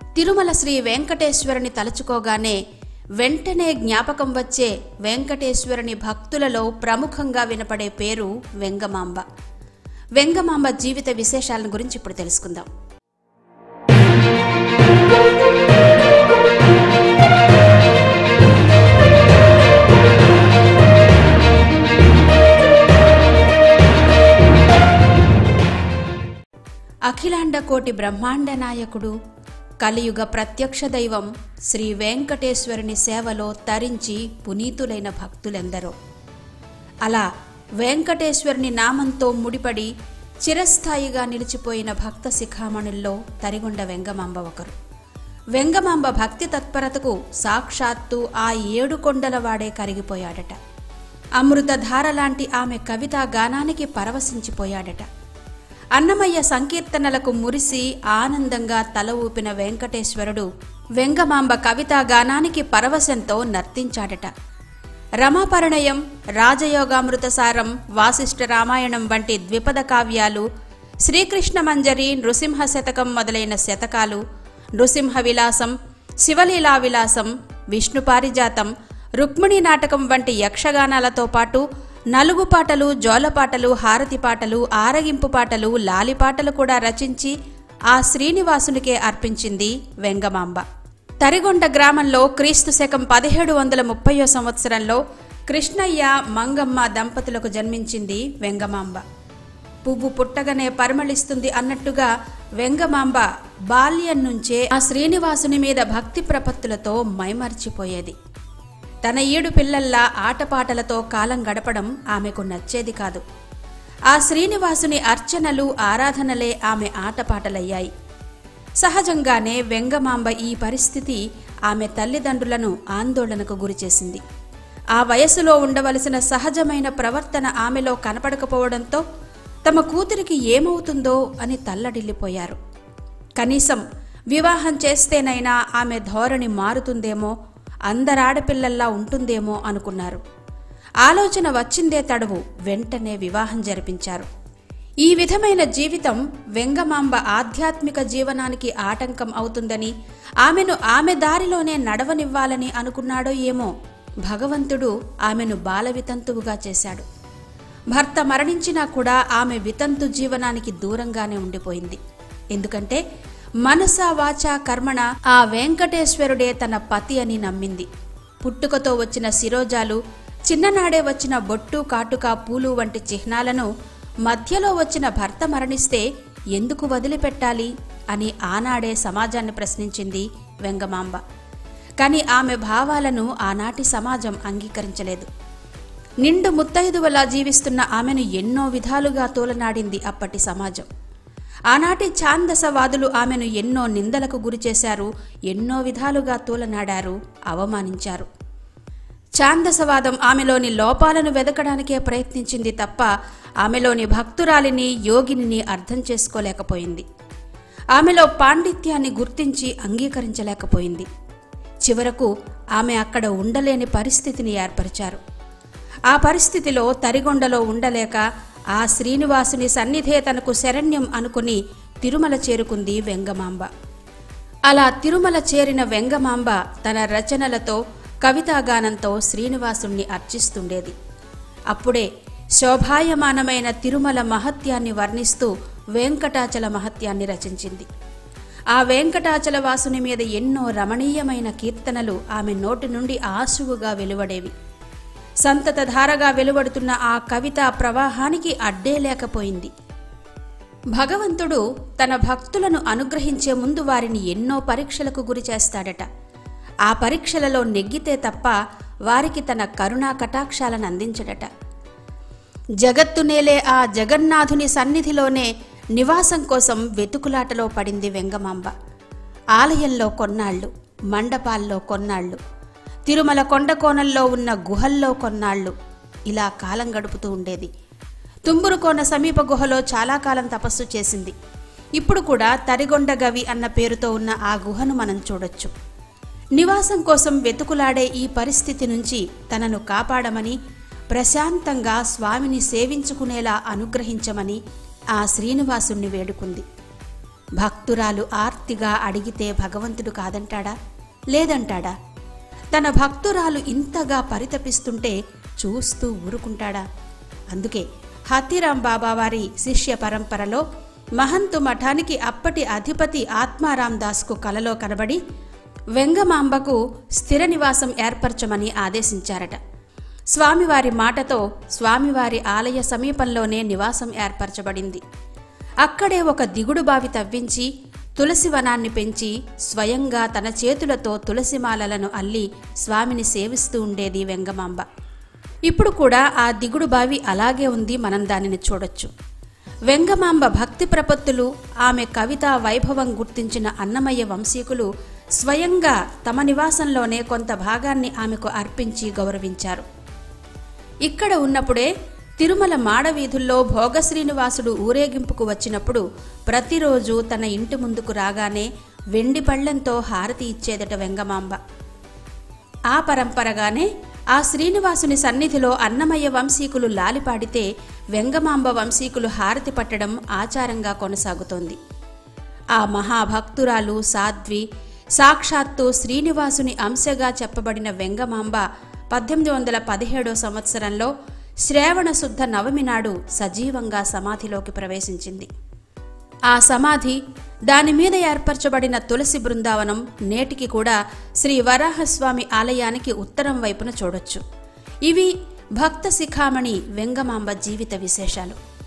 తిరుమల శ్రీ వెంకటేశ్వరుని తలుచుకోగానే వెంటనే జ్ఞాపకం వచ్చే వెంకటేశ్వరుని భక్తులలో ప్రముఖంగా వినపడే పేరు వెంగమాంబ వెంగమాంబ జీవిత విశేషాలను గురించి ఇప్పుడు తెలుసుకుందాం అఖిలాండ కోటి బ్రహ్మాండ నాయకుడు కలియుగ ప్రత్యక్ష దైవం శ్రీ వెంకటేశ్వరుని సేవలో తరించి పునీతులైన భక్తులెందరో అలా వెంకటేశ్వరుని నామంతో ముడిపడి చిరస్థాయిగా నిలిచిపోయిన భక్త శిఖామణుల్లో తరిగొండ వెంగమాంబ ఒకరు వెంగమాంబ భక్తి తత్పరతకు సాక్షాత్తు ఆ ఏడు కొండల వాడే కరిగిపోయాడట అమృతధార లాంటి ఆమె కవితా గానానికి పరవశించిపోయాడట అన్నమయ్య సంకీర్తనలకు మురిసి ఆనందంగా తల ఊపిన వెంకటేశ్వరుడు వెంగమాంబ కవితా గానానికి పరవశంతో నర్తించాడట రమాపరిణయం రాజయోగామృతసారం వాసిష్ఠ రామాయణం వంటి ద్విపద కావ్యాలు శ్రీకృష్ణ మంజరి నృసింహ శతకం మొదలైన శతకాలు నృసింహ విలాసం శివలీలా విలాసం విష్ణు పారిజాతం రుక్మిణి నాటకం వంటి యక్షగానాలతో పాటు నలుగు పాటలు జోలపాటలు హారతి పాటలు ఆరగింపు పాటలు లాలిపాటలు కూడా రచించి ఆ శ్రీనివాసునికే అర్పించింది వెంగమాంబ తరిగొండ గ్రామంలో క్రీస్తు శకం పదిహేడు వందల ముప్పయో సంవత్సరంలో కృష్ణయ్య మంగమ్మ దంపతులకు జన్మించింది వెంగమాంబ పువ్వు పుట్టగానే పరిమళిస్తుంది అన్నట్టుగా వెంగమాంబ బాల్యం నుంచే ఆ శ్రీనివాసుని మీద భక్తి ప్రపత్తులతో మైమర్చిపోయేది తన ఈడు పిల్లల్లా ఆటపాటలతో కాలం గడపడం ఆమెకు నచ్చేది కాదు ఆ శ్రీనివాసుని అర్చనలు ఆరాధనలే ఆమె ఆటపాటలయ్యాయి సహజంగానే వెంగమాంబ ఈ పరిస్థితి ఆమె తల్లిదండ్రులను ఆందోళనకు గురిచేసింది ఆ వయసులో ఉండవలసిన సహజమైన ప్రవర్తన ఆమెలో కనపడకపోవడంతో తమ కూతురికి ఏమవుతుందో అని తల్లడిల్లిపోయారు కనీసం వివాహం చేస్తేనైనా ఆమె ధోరణి మారుతుందేమో అందరాడపిల్లల్లా ఉంటుందేమో అనుకున్నారు ఆలోచన వచ్చిందే తడువు వెంటనే వివాహం జరిపించారు ఈ విధమైన జీవితం వెంగమాంబ ఆధ్యాత్మిక జీవనానికి ఆటంకం అవుతుందని ఆమెను ఆమె దారిలోనే నడవనివ్వాలని అనుకున్నాడో ఏమో భగవంతుడు ఆమెను బాల వితంతువుగా చేశాడు భర్త మరణించినా కూడా ఆమె వితంతు జీవనానికి దూరంగానే ఉండిపోయింది ఎందుకంటే మనసా వాచా కర్మణ ఆ వెంకటేశ్వరుడే తన పతి అని నమ్మింది పుట్టుకతో వచ్చిన శిరోజాలు చిన్ననాడే వచ్చిన బొట్టు కాటుక పూలు వంటి చిహ్నాలను మధ్యలో వచ్చిన భర్త మరణిస్తే ఎందుకు వదిలిపెట్టాలి అని ఆనాడే సమాజాన్ని ప్రశ్నించింది వెంగమాంబ కానీ ఆమె భావాలను ఆనాటి సమాజం అంగీకరించలేదు నిండు ముత్తైదువలా జీవిస్తున్న ఆమెను ఎన్నో విధాలుగా తోలనాడింది అప్పటి సమాజం ఆనాటి ఛాందసవాదులు ఆమెను ఎన్నో నిందలకు గురిచేశారు ఎన్నో విధాలుగా తూలనాడారు అవమానించారు ఛాందసవాదం ఆమెలోని లోపాలను వెదకడానికే ప్రయత్నించింది తప్ప ఆమెలోని భక్తురాలిని యోగిని అర్థం చేసుకోలేకపోయింది ఆమెలో పాండిత్యాన్ని గుర్తించి అంగీకరించలేకపోయింది చివరకు ఆమె అక్కడ ఉండలేని పరిస్థితిని ఏర్పరిచారు ఆ పరిస్థితిలో తరిగొండలో ఉండలేక ఆ శ్రీనివాసుని సన్నిధే తనకు శరణ్యం అనుకుని తిరుమల చేరుకుంది వెంగమాంబ అలా తిరుమల చేరిన వెంగమాంబ తన రచనలతో కవితాగానంతో శ్రీనివాసుణ్ణి అర్చిస్తుండేది అప్పుడే శోభాయమానమైన తిరుమల మహత్యాన్ని వర్ణిస్తూ వెంకటాచల మహత్యాన్ని రచించింది ఆ వెంకటాచల వాసుని మీద ఎన్నో రమణీయమైన కీర్తనలు ఆమె నోటి నుండి ఆశువుగా వెలువడేవి సంతతధారగా వెలువడుతున్న ఆ కవితా ప్రవాహానికి అడ్డే లేకపోయింది భగవంతుడు తన భక్తులను అనుగ్రహించే ముందు వారిని ఎన్నో పరీక్షలకు గురి చేస్తాడట ఆ పరీక్షలలో నెగ్గితే తప్ప వారికి తన కరుణా కటాక్షాలను అందించడట జగత్తు నేలే ఆ జగన్నాథుని సన్నిధిలోనే నివాసం కోసం వెతుకులాటలో పడింది వెంగమాంబ ఆలయంలో కొన్నాళ్ళు మండపాల్లో కొన్నాళ్ళు తిరుమల కొండకోణంలో ఉన్న గుహల్లో కొన్నాళ్ళు ఇలా కాలం గడుపుతూ ఉండేది తుంబురుకోన సమీప గుహలో చాలా కాలం తపస్సు చేసింది ఇప్పుడు కూడా తరిగొండ గవి అన్న పేరుతో ఉన్న ఆ గుహను మనం చూడొచ్చు నివాసం కోసం వెతుకులాడే ఈ పరిస్థితి నుంచి తనను కాపాడమని ప్రశాంతంగా స్వామిని సేవించుకునేలా అనుగ్రహించమని ఆ శ్రీనివాసుణ్ణి వేడుకుంది భక్తురాలు ఆర్తిగా అడిగితే భగవంతుడు కాదంటాడా లేదంటాడా తన భక్తురాలు ఇంతగా పరితపిస్తుంటే చూస్తూ ఊరుకుంటాడా అందుకే హతీరాం బాబా వారి శిష్య పరంపరలో మహంతు మఠానికి అప్పటి అధిపతి ఆత్మారాం దాస్కు కలలో కనబడి వెంగమాంబకు స్థిర నివాసం ఏర్పరచమని ఆదేశించారట స్వామివారి మాటతో స్వామివారి ఆలయ సమీపంలోనే నివాసం ఏర్పరచబడింది అక్కడే ఒక దిగుడు బావి తవ్వించి తులసి వనాన్ని పెంచి స్వయంగా తన చేతులతో తులసిమాలలను అల్లి స్వామిని సేవిస్తూ ఉండేది వెంగమాంబ ఇప్పుడు కూడా ఆ దిగుడు బావి అలాగే ఉంది మనం దానిని చూడొచ్చు వెంగమాంబ భక్తి ప్రపత్తులు ఆమె కవితా వైభవం గుర్తించిన అన్నమయ్య వంశీకులు స్వయంగా తమ నివాసంలోనే కొంత భాగాన్ని ఆమెకు అర్పించి గౌరవించారు ఇక్కడ ఉన్నప్పుడే తిరుమల మాడవీధుల్లో భోగ శ్రీనివాసుడు ఊరేగింపుకు వచ్చినప్పుడు ప్రతిరోజు తన ఇంటి ముందుకు రాగానే వెండి పళ్ళెంతో హారతి ఇచ్చేదట వెంగమాంబ ఆ పరంపరగానే ఆ శ్రీనివాసుని సన్నిధిలో అన్నమయ్య వంశీకులు లాలిపాడితే వెంగమాంబ వంశీకులు హారతి పట్టడం ఆచారంగా కొనసాగుతోంది ఆ మహాభక్తురాలు సాధ్వి సాక్షాత్తు శ్రీనివాసుని అంశగా చెప్పబడిన వెంగమాంబ పద్దెనిమిది వందల పదిహేడో సంవత్సరంలో శ్రావణ శుద్ధ నవమి నాడు సజీవంగా సమాధిలోకి ప్రవేశించింది ఆ సమాధి దాని మీద ఏర్పరచబడిన తులసి బృందావనం నేటికి కూడా శ్రీ వరాహస్వామి ఆలయానికి ఉత్తరం వైపున చూడొచ్చు ఇవి భక్త శిఖామణి వెంగమాంబ జీవిత విశేషాలు